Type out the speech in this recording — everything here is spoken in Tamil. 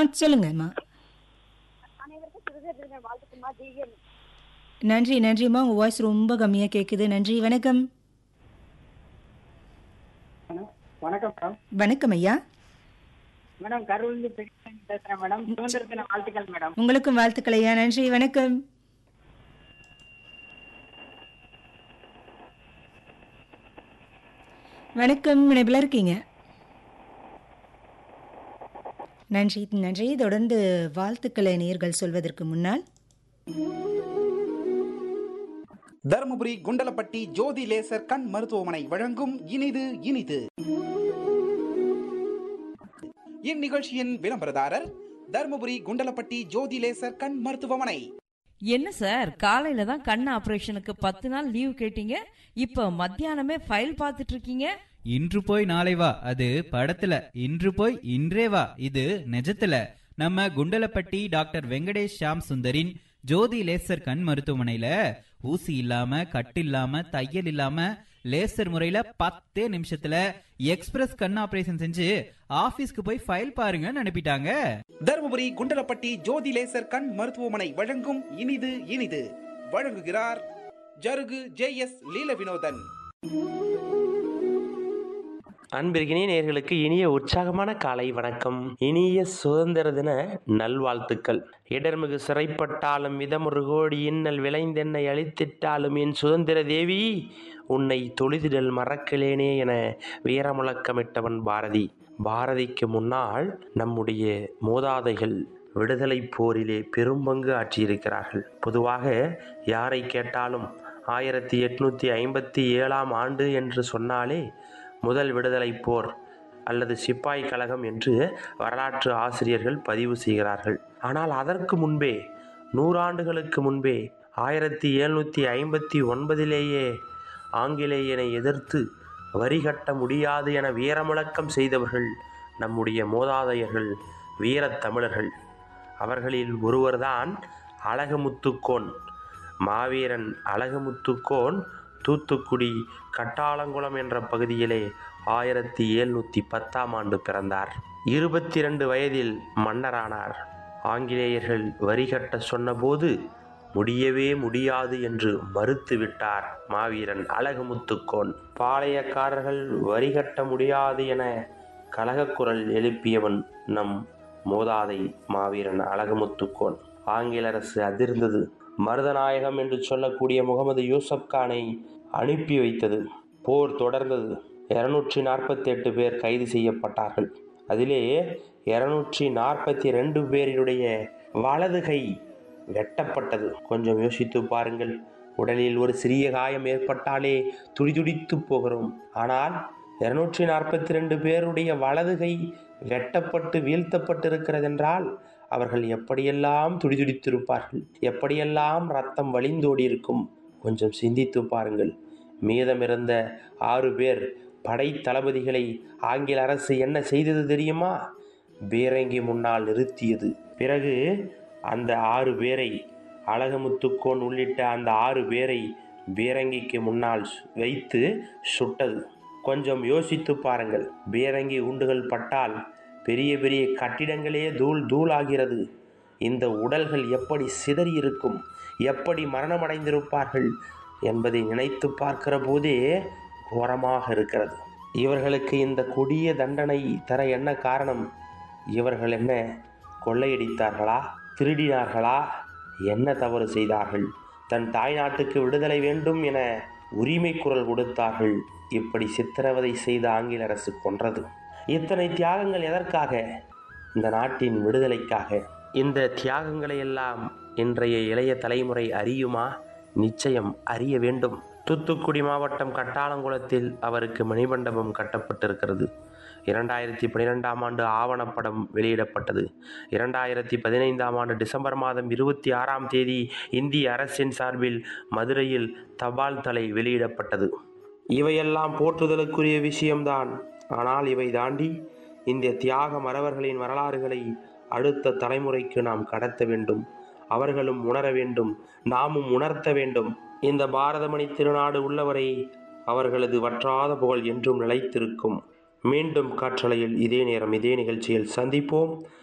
சொல்லுங்கம்மா அனைவருக்கும் சிறுதர் தின வாழ்த்துக்குமா ஜிஎம் நன்றி நன்றிம்மா உங்கள் வாய்ஸ் ரொம்ப கம்மியாக கேட்குது நன்றி வணக்கம் வணக்கம் மேடம் வணக்கம் ஐயா மேடம் கரூர்லேருந்து பேசுறேன் மேடம் சுதந்திர தின வாழ்த்துக்கள் மேடம் உங்களுக்கும் வாழ்த்துக்கள் ஐயா நன்றி வணக்கம் வணக்கம் இணைப்பில் இருக்கீங்க நன்றி நன்றி தொடர்ந்து வாழ்த்துக்களை நேர்கள் சொல்வதற்கு முன்னால் தருமபுரி குண்டலப்பட்டி ஜோதி லேசர் கண் மருத்துவமனை வழங்கும் இனிது இனிது இந்நிகழ்ச்சியின் விளம்பரதாரர் தருமபுரி குண்டலப்பட்டி ஜோதி லேசர் கண் மருத்துவமனை என்ன சார் காலையில தான் கண் ஆபரேஷனுக்கு பத்து நாள் லீவ் கேட்டீங்க இப்ப மத்தியானமே ஃபைல் பார்த்துட்டு இருக்கீங்க இன்று போய் நாளை வா அது படத்துல இன்று போய் இன்றே வா இது நிஜத்துல நம்ம குண்டலப்பட்டி டாக்டர் வெங்கடேஷ் ஷாம் சுந்தரின் ஜோதி லேசர் கண் மருத்துவமனையில ஊசி இல்லாம கட்டு இல்லாம தையல் இல்லாம லேசர் முறையில பத்தே நிமிஷத்துல எக்ஸ்பிரஸ் கண் ஆபரேஷன் செஞ்சு ஆபீஸ்க்கு போய் ஃபைல் பாருங்கன்னு அனுப்பிட்டாங்க தருமபுரி குண்டலப்பட்டி ஜோதி லேசர் கண் மருத்துவமனை வழங்கும் இனிது இனிது வழங்குகிறார் ஜருகு ஜே எஸ் லீல வினோதன் அன்பிற்கினிய நேயர்களுக்கு இனிய உற்சாகமான காலை வணக்கம் இனிய சுதந்திர தின நல்வாழ்த்துக்கள் இடர்மிகு சிறைப்பட்டாலும் இதமொரு கோடி இன்னல் விளைந்தென்னை அழித்திட்டாலும் என் சுதந்திர தேவி உன்னை தொழுதிடல் மறக்கலேனே என வீரமுழக்கமிட்டவன் பாரதி பாரதிக்கு முன்னால் நம்முடைய மூதாதைகள் விடுதலை போரிலே பெரும்பங்கு ஆற்றியிருக்கிறார்கள் பொதுவாக யாரை கேட்டாலும் ஆயிரத்தி எட்நூற்றி ஐம்பத்தி ஏழாம் ஆண்டு என்று சொன்னாலே முதல் விடுதலை போர் அல்லது சிப்பாய் கழகம் என்று வரலாற்று ஆசிரியர்கள் பதிவு செய்கிறார்கள் ஆனால் அதற்கு முன்பே நூறாண்டுகளுக்கு முன்பே ஆயிரத்தி எழுநூற்றி ஐம்பத்தி ஒன்பதிலேயே ஆங்கிலேயனை எதிர்த்து வரி கட்ட முடியாது என வீரமுழக்கம் செய்தவர்கள் நம்முடைய மூதாதையர்கள் வீரத் தமிழர்கள் அவர்களில் ஒருவர்தான் அழகுமுத்துக்கோன் மாவீரன் அழகுமுத்துக்கோன் தூத்துக்குடி கட்டாளங்குளம் என்ற பகுதியிலே ஆயிரத்தி எழுநூற்றி பத்தாம் ஆண்டு பிறந்தார் இருபத்தி ரெண்டு வயதில் மன்னரானார் ஆங்கிலேயர்கள் வரி கட்ட சொன்னபோது முடியவே முடியாது என்று மறுத்துவிட்டார் மாவீரன் அழகுமுத்துக்கோன் பாளையக்காரர்கள் வரி கட்ட முடியாது என கலகக்குரல் எழுப்பியவன் நம் மூதாதை மாவீரன் அழகுமுத்துக்கோன் ஆங்கில அரசு அதிர்ந்தது மருதநாயகம் என்று சொல்லக்கூடிய முகமது யூசப் கானை அனுப்பி வைத்தது போர் தொடர்ந்தது இருநூற்றி நாற்பத்தி எட்டு பேர் கைது செய்யப்பட்டார்கள் அதிலே இருநூற்றி நாற்பத்தி ரெண்டு பேரினுடைய வலது கை வெட்டப்பட்டது கொஞ்சம் யோசித்து பாருங்கள் உடலில் ஒரு சிறிய காயம் ஏற்பட்டாலே துடிதுடித்து போகிறோம் ஆனால் இருநூற்றி நாற்பத்தி ரெண்டு பேருடைய வலது கை வெட்டப்பட்டு வீழ்த்தப்பட்டிருக்கிறதென்றால் அவர்கள் எப்படியெல்லாம் துடிதுடித்திருப்பார்கள் எப்படியெல்லாம் ரத்தம் வழிந்தோடி இருக்கும் கொஞ்சம் சிந்தித்து பாருங்கள் மீதமிருந்த ஆறு பேர் படை தளபதிகளை ஆங்கில அரசு என்ன செய்தது தெரியுமா பீரங்கி முன்னால் நிறுத்தியது பிறகு அந்த ஆறு பேரை அழகமுத்துக்கோன் உள்ளிட்ட அந்த ஆறு பேரை பீரங்கிக்கு முன்னால் வைத்து சுட்டது கொஞ்சம் யோசித்து பாருங்கள் பீரங்கி உண்டுகள் பட்டால் பெரிய பெரிய கட்டிடங்களே தூள் தூளாகிறது இந்த உடல்கள் எப்படி சிதறி இருக்கும் எப்படி மரணமடைந்திருப்பார்கள் என்பதை நினைத்து பார்க்கிற போதே கோரமாக இருக்கிறது இவர்களுக்கு இந்த கொடிய தண்டனை தர என்ன காரணம் இவர்கள் என்ன கொள்ளையடித்தார்களா திருடினார்களா என்ன தவறு செய்தார்கள் தன் தாய்நாட்டுக்கு விடுதலை வேண்டும் என உரிமை குரல் கொடுத்தார்கள் இப்படி சித்திரவதை செய்த ஆங்கில அரசு கொன்றது இத்தனை தியாகங்கள் எதற்காக இந்த நாட்டின் விடுதலைக்காக இந்த தியாகங்களை எல்லாம் இன்றைய இளைய தலைமுறை அறியுமா நிச்சயம் அறிய வேண்டும் தூத்துக்குடி மாவட்டம் கட்டாளங்குளத்தில் அவருக்கு மணிமண்டபம் கட்டப்பட்டிருக்கிறது இரண்டாயிரத்தி பன்னிரெண்டாம் ஆண்டு ஆவணப்படம் வெளியிடப்பட்டது இரண்டாயிரத்தி பதினைந்தாம் ஆண்டு டிசம்பர் மாதம் இருபத்தி ஆறாம் தேதி இந்திய அரசின் சார்பில் மதுரையில் தபால் தலை வெளியிடப்பட்டது இவையெல்லாம் போற்றுதலுக்குரிய விஷயம்தான் ஆனால் இவை தாண்டி இந்த தியாக மறவர்களின் வரலாறுகளை அடுத்த தலைமுறைக்கு நாம் கடத்த வேண்டும் அவர்களும் உணர வேண்டும் நாமும் உணர்த்த வேண்டும் இந்த பாரதமணி திருநாடு உள்ளவரை அவர்களது வற்றாத புகழ் என்றும் நிலைத்திருக்கும் மீண்டும் காற்றலையில் இதே நேரம் இதே நிகழ்ச்சியில் சந்திப்போம்